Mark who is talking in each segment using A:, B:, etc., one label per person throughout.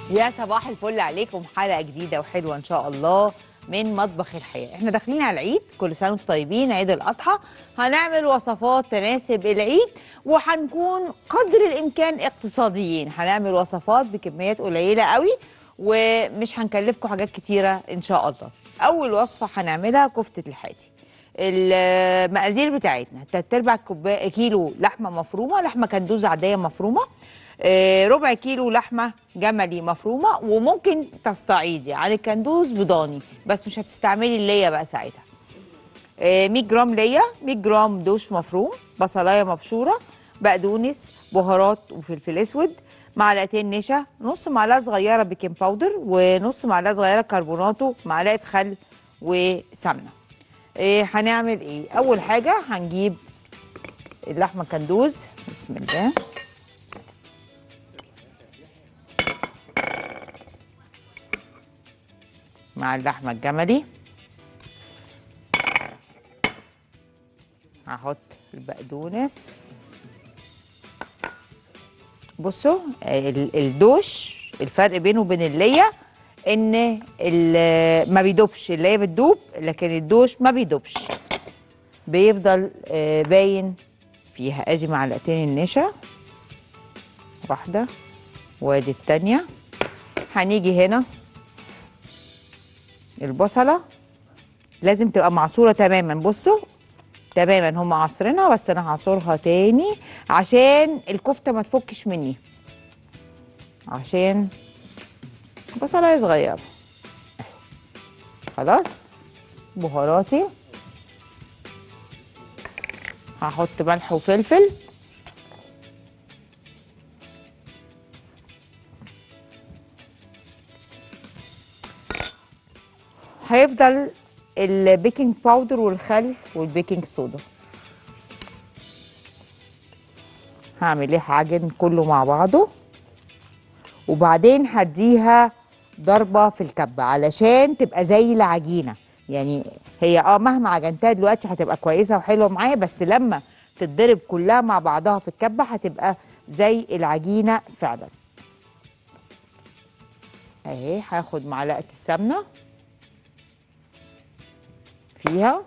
A: يا صباح الفل عليكم حلقه جديده وحلوه ان شاء الله من مطبخ الحياه احنا داخلين على العيد كل سنه وانتم طيبين عيد الاضحى هنعمل وصفات تناسب العيد وهنكون قدر الامكان اقتصاديين هنعمل وصفات بكميات قليله قوي ومش هنكلفكم حاجات كتيره ان شاء الله اول وصفه هنعملها كفته الحاتي المقادير بتاعتنا تلات ارباع كوبايه كيلو لحمه مفرومه لحمه كندوز عاديه مفرومه آه، ربع كيلو لحمه جملي مفرومه وممكن تستعيضي عن الكندوز بضاني بس مش هتستعملي الليا بقى ساعتها آه، 100 جرام ليا 100 جرام دوش مفروم بصلايه مبشوره بقدونس بهارات وفلفل اسود معلقتين نشا نص معلقه صغيره بيكنج باودر ونص معلقه صغيره كربوناتو معلقه خل وسمنه إيه هنعمل ايه اول حاجه هنجيب اللحمه كندوز بسم الله مع اللحمه الجملي هحط البقدونس بصوا ال- الدوش الفرق بينه وبين الليا ان ال- ما بيدوبش الليا بتدوب لكن الدوش ما بيدوبش بيفضل آه، باين فيها ادي معلقتين النشا واحده وادي التانيه هنيجي هنا البصله لازم تبقى معصوره تماما بصوا تماما هم عصرينها بس انا هعصرها تاني عشان الكفته ما تفكش مني عشان بصلايه صغيره خلاص بهاراتي هحط ملح وفلفل هيفضل البيكنج باودر والخل والبيكنج صودا هعمل ايه هعجن كله مع بعضه وبعدين هديها ضربه في الكبه علشان تبقى زي العجينه يعني هي اه مهما عجنتها دلوقتي هتبقى كويسه وحلوه معايا بس لما تتضرب كلها مع بعضها في الكبه هتبقى زي العجينه فعلا اهي هاخد معلقه السمنه فيها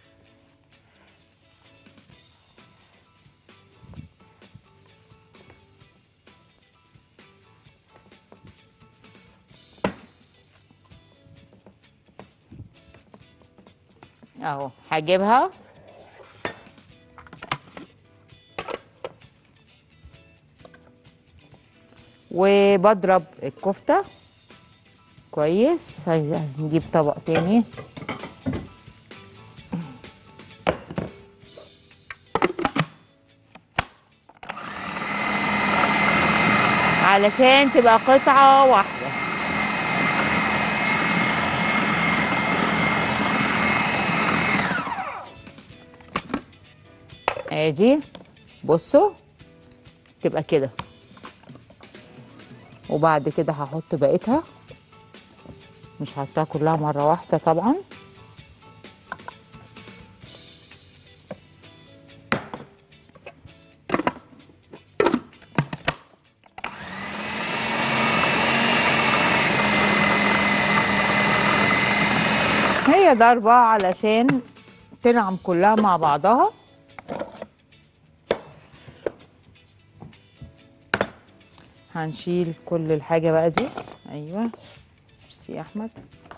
A: اهو هجيبها وبضرب الكفته كويس عايزة نجيب طبق تاني علشان تبقى قطعة واحدة ادي بصوا تبقى كده وبعد كده هحط بقيتها مش هحطها كلها مرة واحدة طبعا هي ضربة علشان تنعم كلها مع بعضها هنشيل كل الحاجة بقى دي أيوة ميرسي يا أحمد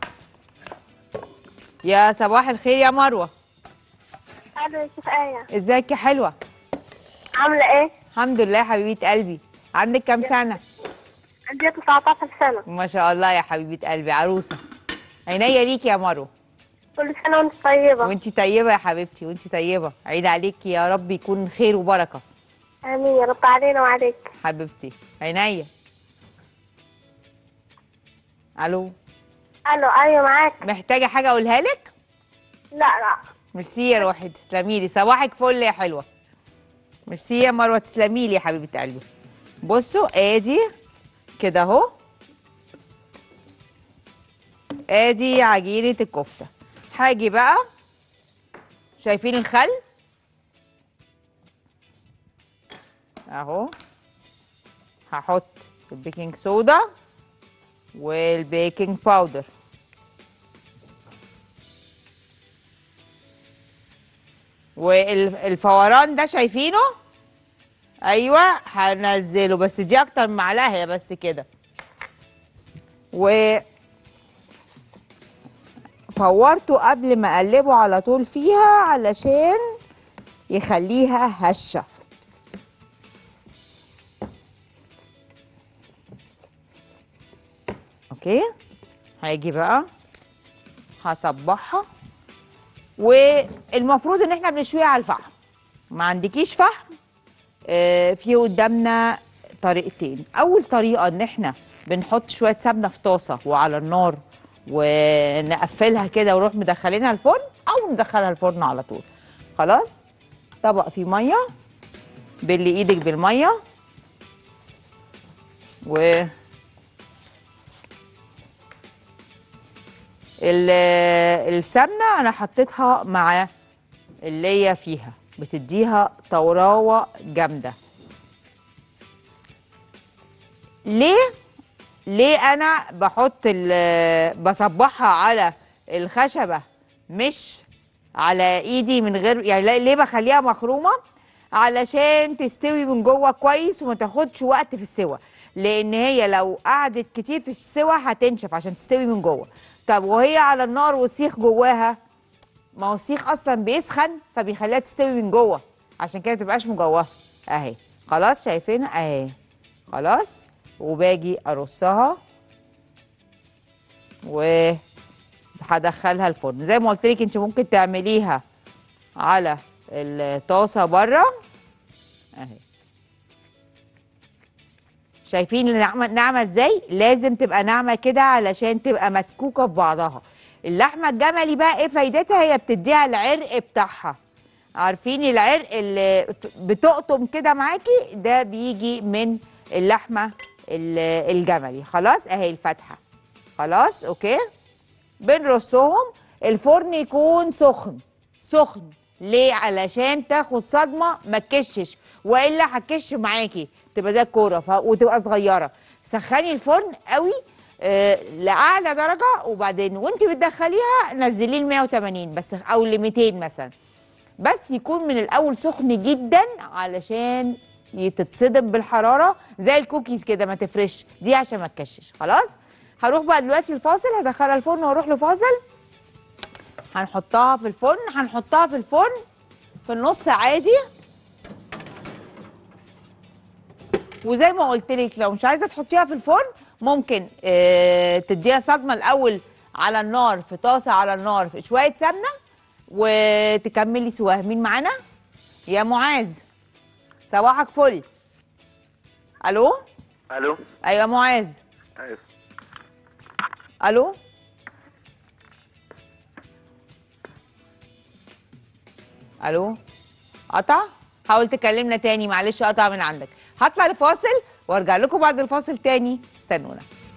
A: يا صباح الخير يا مروة
B: الو يا شيخ آية
A: ازيك يا حلوة
B: عاملة ايه؟
A: الحمد لله يا حبيبة قلبي عندك كام سنة
B: عندي 19 سنة
A: ما شاء الله يا حبيبة قلبي عروسة عينيا ليكي يا مروة
B: كل سنة وانت طيبة
A: وانتي طيبة يا حبيبتي وانتي طيبة عيد عليكي يا رب يكون خير وبركة
B: آمين يا رب علينا وعليك
A: حبيبتي عينيا الو
B: الو ايوه معاك
A: محتاجة حاجة اقولها لك
B: لا لا
A: ميرسي يا روحي تسلمي لي صباحك فل يا حلوة ميرسي يا مروة تسلمي لي يا حبيبة قلبي بصوا ادي كده اهو ادي عجينة الكفتة هاجي بقى شايفين الخل اهو هحط البيكنج صودا والبيكنج باودر والفوران ده شايفينه ايوه هنزله بس دي اكتر من معلقه هي بس كده و فورته قبل ما اقلبه على طول فيها علشان يخليها هشه اوكي هيجي بقى هصبحها والمفروض ان احنا بنشويها على الفحم ما عندكيش فحم آه، في قدامنا طريقتين اول طريقه ان احنا بنحط شويه سمنه في طاسه وعلى النار ونقفلها كده ونروح مدخلينها الفرن او ندخلها الفرن على طول خلاص طبق فيه ميه بلي ايدك بالميه و ال- السمنه انا حطيتها مع اللي هي فيها بتديها طراوه جامده ليه ليه انا بحط ال- بصبحها على الخشبه مش على ايدي من غير يعني لا- ليه بخليها مخرومه علشان تستوي من جوه كويس وما تاخدش وقت في السوى لان هي لو قعدت كتير في السوى هتنشف عشان تستوي من جوه طب وهي على النار والسيخ جواها ما هو السيخ اصلا بيسخن فبيخليها تستوي من جوه عشان كده تبقاش مجوفه اهي خلاص شايفينها اهي خلاص وباجي ارصها و هدخلها الفرن زي ما قلت لك انت ممكن تعمليها على الطاسه بره اهي شايفين النعمه ناعمه ازاي لازم تبقى ناعمه كده علشان تبقى متكوكه في بعضها اللحمه الجملي بقى ايه فايدتها هي بتديها العرق بتاعها عارفين العرق اللي ف- بتقطم كده معاكي ده بيجي من اللحمه ال- الجملي خلاص اهي الفتحه خلاص اوكي بنرصهم الفرن يكون سخن سخن ليه علشان تاخد صدمه ما تكشش والا هتكش معاكي تبقى زي الكوره ف... وتبقى صغيره سخني الفرن قوي آه لاعلى درجه وبعدين وانت بتدخليها نزليه ل 180 بس او ل 200 مثلا بس يكون من الاول سخن جدا علشان تتصدم بالحراره زي الكوكيز كده ما تفرش دي عشان ما تكشش خلاص هروح بقى دلوقتي الفاصل هدخلها الفرن واروح لفاصل هنحطها في الفرن هنحطها في الفرن في النص عادي وزي ما قلت لك لو مش عايزه تحطيها في الفرن ممكن آه تديها صدمه الاول على النار في طاسه على النار في شويه سمنه وتكملي سواها مين معانا يا معاذ صباحك فل الو
C: الو
A: ايوه يا معاذ
C: ايوه
A: الو الو قطع حاول تكلمنا تاني معلش قطع من عندك هطلع لفاصل وارجع لكم بعد الفاصل تاني استنونا